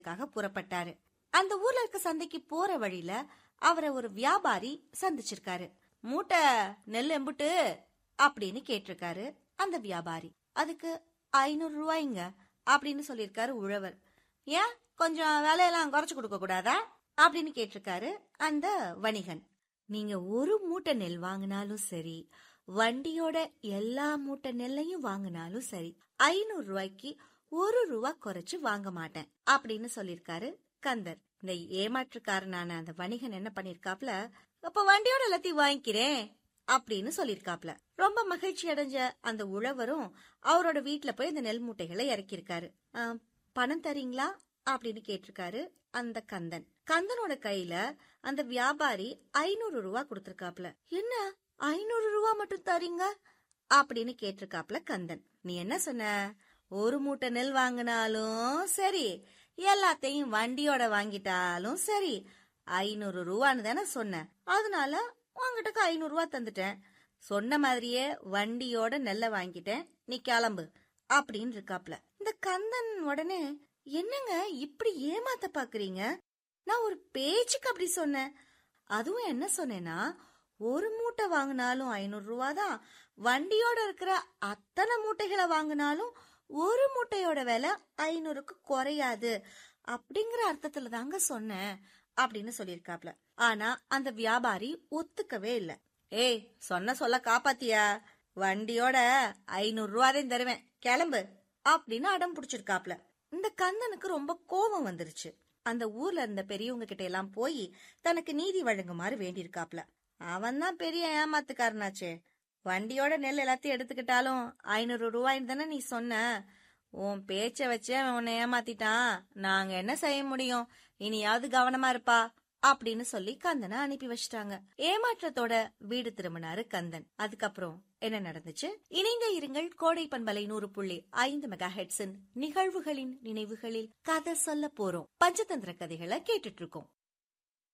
க்காக புறப்பட்டாரு அந்த ஊர்ல இருக்க சந்தைக்கு போற வழியில அவரை ஒரு வியாபாரி சந்திச்சிருக்காரு மூட்டை நெல் எம்புட்டு அப்படின்னு கேட்டிருக்காரு அந்த வியாபாரி அதுக்கு ஐநூறு ரூபாய்ங்க அப்படின்னு சொல்லியிருக்காரு உழவர் ஏன் கொஞ்சம் விலையெல்லாம் குறைச்சு கொடுக்க கூடாதா அப்படின்னு கேட்டிருக்காரு அந்த வணிகன் நீங்க ஒரு மூட்டை நெல் வாங்கினாலும் சரி வண்டியோட எல்லா மூட்டை நெல்லையும் வாங்கினாலும் சரி ஐநூறு ரூபாய்க்கு ஒரு ரூபா குறைச்சு வாங்க மாட்டேன் அப்படின்னு சொல்லிருக்காரு கந்தர் இந்த ஏமாற்றுக்காரனான அந்த வணிகன் என்ன பண்ணிருக்காப்ல அப்ப வண்டியோட எல்லாத்தையும் வாங்கிக்கிறேன் அப்படின்னு சொல்லிருக்காப்ல ரொம்ப மகிழ்ச்சி அடைஞ்ச அந்த உழவரும் அவரோட வீட்ல போய் இந்த நெல் மூட்டைகளை இறக்கியிருக்காரு "ஆ, பணம் தரீங்களா அப்படின்னு கேட்டிருக்காரு அந்த கந்தன் கந்தனோட கையில அந்த வியாபாரி ஐநூறு ரூபா கொடுத்திருக்காப்ல என்ன ஐநூறு ரூபா மட்டும் தரீங்க அப்படின்னு கேட்டிருக்காப்ல கந்தன் நீ என்ன சொன்ன ஒரு மூட்டை நெல் வாங்கினாலும் சரி எல்லாத்தையும் வண்டியோட வாங்கிட்டாலும் சரி ஐநூறு ரூபான்னு தானே சொன்ன அதனால உங்ககிட்ட ஐநூறு ரூபா தந்துட்டேன் சொன்ன மாதிரியே வண்டியோட நெல்லை வாங்கிட்டேன் நீ கிளம்பு அப்படின்னு இருக்காப்ல இந்த கந்தன் உடனே என்னங்க இப்படி ஏமாத்த பாக்குறீங்க நான் ஒரு பேச்சுக்கு அப்படி சொன்னேன் அதுவும் என்ன சொன்னேன்னா ஒரு மூட்டை வாங்கினாலும் ஐநூறு ரூபா தான் வண்டியோட இருக்கிற அத்தனை மூட்டைகளை வாங்கினாலும் ஒரு மூட்டையோட விலை ஐநூறுக்கு குறையாது அப்படிங்கிற அர்த்தத்துல தாங்க சொன்னேன் அப்படின்னு சொல்லியிருக்காப்ல ஆனா அந்த வியாபாரி ஒத்துக்கவே இல்ல ஏய் சொன்ன சொல்ல காப்பாத்தியா வண்டியோட ஐநூறு ரூபாதையும் தருவேன் கிளம்பு அப்படின்னு அடம் பிடிச்சிருக்காப்ல இந்த கந்தனுக்கு ரொம்ப கோபம் வந்துருச்சு அந்த ஊர்ல இருந்த பெரியவங்க கிட்ட எல்லாம் போய் தனக்கு நீதி வழங்குமாறு வேண்டியிருக்காப்ல அவன் தான் பெரிய ஏமாத்துக்காரனாச்சே வண்டியோட நெல் எல்லாத்தையும் எடுத்துக்கிட்டாலும் ஐநூறு ரூபாய்ன்னு தானே நீ சொன்ன உன் பேச்ச வச்சு அவன் உன்னை ஏமாத்திட்டான் நாங்க என்ன செய்ய முடியும் இனியாவது கவனமா இருப்பா அப்படின்னு சொல்லி கந்தனை அனுப்பி வச்சிட்டாங்க ஏமாற்றத்தோட வீடு திரும்பினாரு கந்தன் அதுக்கப்புறம் என்ன நடந்துச்சு இணைந்த இருங்கள் கோடை பண்பலை நூறு புள்ளி ஐந்து மெகா ஹெட்ஸின் நிகழ்வுகளின் நினைவுகளில் கதை சொல்ல போறோம் பஞ்சதந்திர கதைகளை கேட்டுட்டு இருக்கோம்